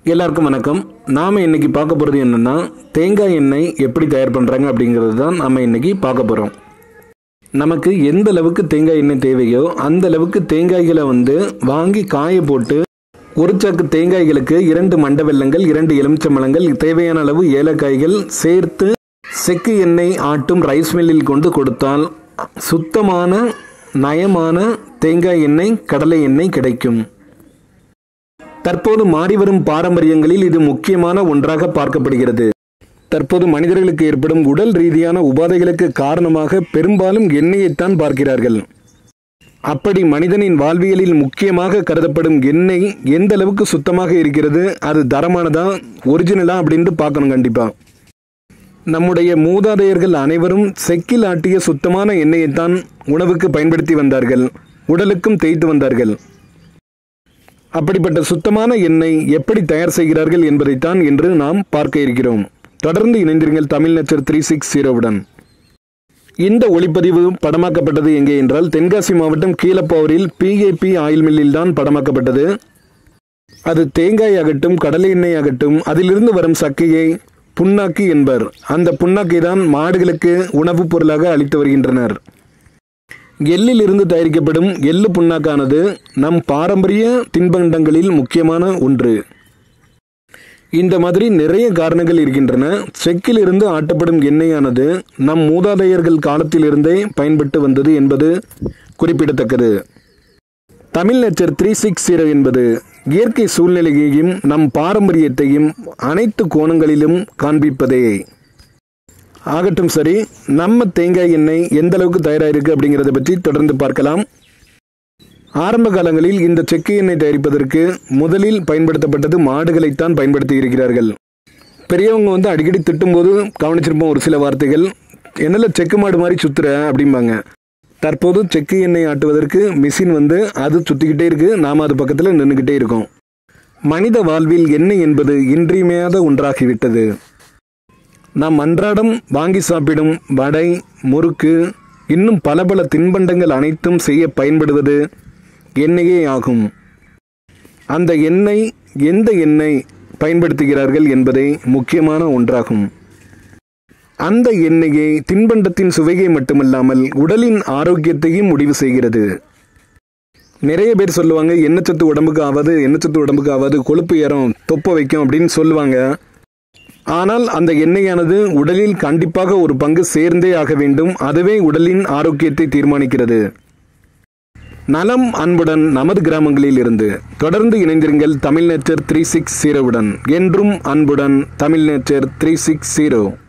எல்லாருக்கும் வணக்கம் நாம் இன்னைக்கு பார்க்க போகிறது என்னென்னா தேங்காய் எண்ணெய் எப்படி தயார் பண்ணுறாங்க அப்படிங்கிறது தான் நம்ம இன்னைக்கு பார்க்க போகிறோம் நமக்கு எந்த அளவுக்கு தேங்காய் எண்ணெய் தேவையோ அந்த அளவுக்கு தேங்காய்களை வந்து வாங்கி காய போட்டு ஒரு சாக்கு தேங்காய்களுக்கு இரண்டு மண்ட வெல்லங்கள் இரண்டு எலுமிச்சம்பழங்கள் தேவையான அளவு ஏலக்காய்கள் சேர்த்து செக்கு எண்ணெய் ஆட்டும் ரைஸ் மில்லில் கொண்டு கொடுத்தால் சுத்தமான நயமான தேங்காய் எண்ணெய் கடலை எண்ணெய் கிடைக்கும் தற்போது மாறிவரும் பாரம்பரியங்களில் இது முக்கியமான ஒன்றாக பார்க்கப்படுகிறது தற்போது மனிதர்களுக்கு ஏற்படும் உடல் ரீதியான உபாதைகளுக்கு காரணமாக பெரும்பாலும் எண்ணெயைத்தான் பார்க்கிறார்கள் அப்படி மனிதனின் வாழ்வியலில் முக்கியமாக கருதப்படும் எண்ணெய் எந்த அளவுக்கு சுத்தமாக இருக்கிறது அது தரமானதா ஒரிஜினலா அப்படின்ட்டு பார்க்கணும் கண்டிப்பா நம்முடைய மூதாதையர்கள் அனைவரும் செக்கில் ஆட்டிய சுத்தமான எண்ணெயைத்தான் உணவுக்கு பயன்படுத்தி வந்தார்கள் உடலுக்கும் தேய்த்து வந்தார்கள் அப்படிப்பட்ட சுத்தமான எண்ணெய் எப்படி தயார் செய்கிறார்கள் என்பதைத்தான் இன்று நாம் பார்க்க இருக்கிறோம் தொடர்ந்து இணைந்திருங்கள் தமிழ் நச்சர் த்ரீ சிக்ஸ் ஜீரோவுடன் இந்த ஒளிப்பதிவு படமாக்கப்பட்டது எங்கே என்றால் தென்காசி மாவட்டம் கீழப்பாவூரில் பிஏபி ஆயில் மில்லில் தான் படமாக்கப்பட்டது அது தேங்காய் ஆகட்டும் கடலை எண்ணெய் ஆகட்டும் அதிலிருந்து வரும் சக்கையை புண்ணாக்கி என்பர் அந்த புண்ணாக்கை தான் மாடுகளுக்கு உணவுப் பொருளாக அளித்து வருகின்றனர் எள்ளில் இருந்து தயாரிக்கப்படும் எள்ளு புண்ணாக்கானது நம் பாரம்பரிய தின்பண்டங்களில் முக்கியமான ஒன்று இந்த மாதிரி நிறைய காரணங்கள் இருக்கின்றன செக்கில் இருந்து ஆட்டப்படும் எண்ணெயானது நம் மூதாதையர்கள் காலத்திலிருந்தே பயன்பட்டு வந்தது என்பது குறிப்பிடத்தக்கது Tamil nature three six zero என்பது இயற்கை சூழ்நிலையையும் நம் பாரம்பரியத்தையும் அனைத்து கோணங்களிலும் காண்பிப்பதே ஆகட்டும் சரி நம்ம தேங்காய் எண்ணெய் எந்த அளவுக்கு தயாராயிருக்கு அப்படிங்கிறத பற்றி தொடர்ந்து பார்க்கலாம் ஆரம்ப காலங்களில் இந்த செக்கு எண்ணெய் தயாரிப்பதற்கு முதலில் பயன்படுத்தப்பட்டது மாடுகளைத்தான் பயன்படுத்தி இருக்கிறார்கள் பெரியவங்க வந்து அடிக்கடி திட்டும்போது கவனிச்சிருப்போம் ஒரு சில வார்த்தைகள் என்னல செக்கு மாடு மாதிரி சுத்துற அப்படிம்பாங்க தற்போது செக்கு எண்ணெய் ஆட்டுவதற்கு மிஷின் வந்து அது சுத்திக்கிட்டே இருக்கு நாம அது பக்கத்தில் நின்றுக்கிட்டே இருக்கோம் மனித வாழ்வில் எண்ணெய் என்பது இன்றியமையாத ஒன்றாகிவிட்டது நாம் அன்றாடம் வாங்கி சாப்பிடும் வடை முறுக்கு இன்னும் பல பல தின்பண்டங்கள் அனைத்தும் செய்ய பயன்படுவது எண்ணெயே ஆகும் அந்த எண்ணெய் எந்த எண்ணெய் பயன்படுத்துகிறார்கள் என்பதே முக்கியமான ஒன்றாகும் அந்த எண்ணெயை தின்பண்டத்தின் சுவையை மட்டுமல்லாமல் உடலின் ஆரோக்கியத்தையும் முடிவு செய்கிறது நிறைய பேர் சொல்லுவாங்க எண்ணச்சத்து உடம்புக்கு ஆகாது எண்ணச்சத்து உடம்புக்கு ஆகாது கொழுப்பு ஏறும் தொப்ப வைக்கும் அப்படின்னு சொல்லுவாங்க ஆனால் அந்த எண்ணெயானது உடலில் கண்டிப்பாக ஒரு பங்கு சேர்ந்தே ஆக வேண்டும் அதுவே உடலின் ஆரோக்கியத்தை தீர்மானிக்கிறது நலம் அன்புடன் நமது கிராமங்களில் இருந்து தொடர்ந்து இணைந்திருங்கள் தமிழ் நேச்சர் த்ரீ சிக்ஸ் ஜீரோவுடன் என்றும் அன்புடன் Tamil nature three six zero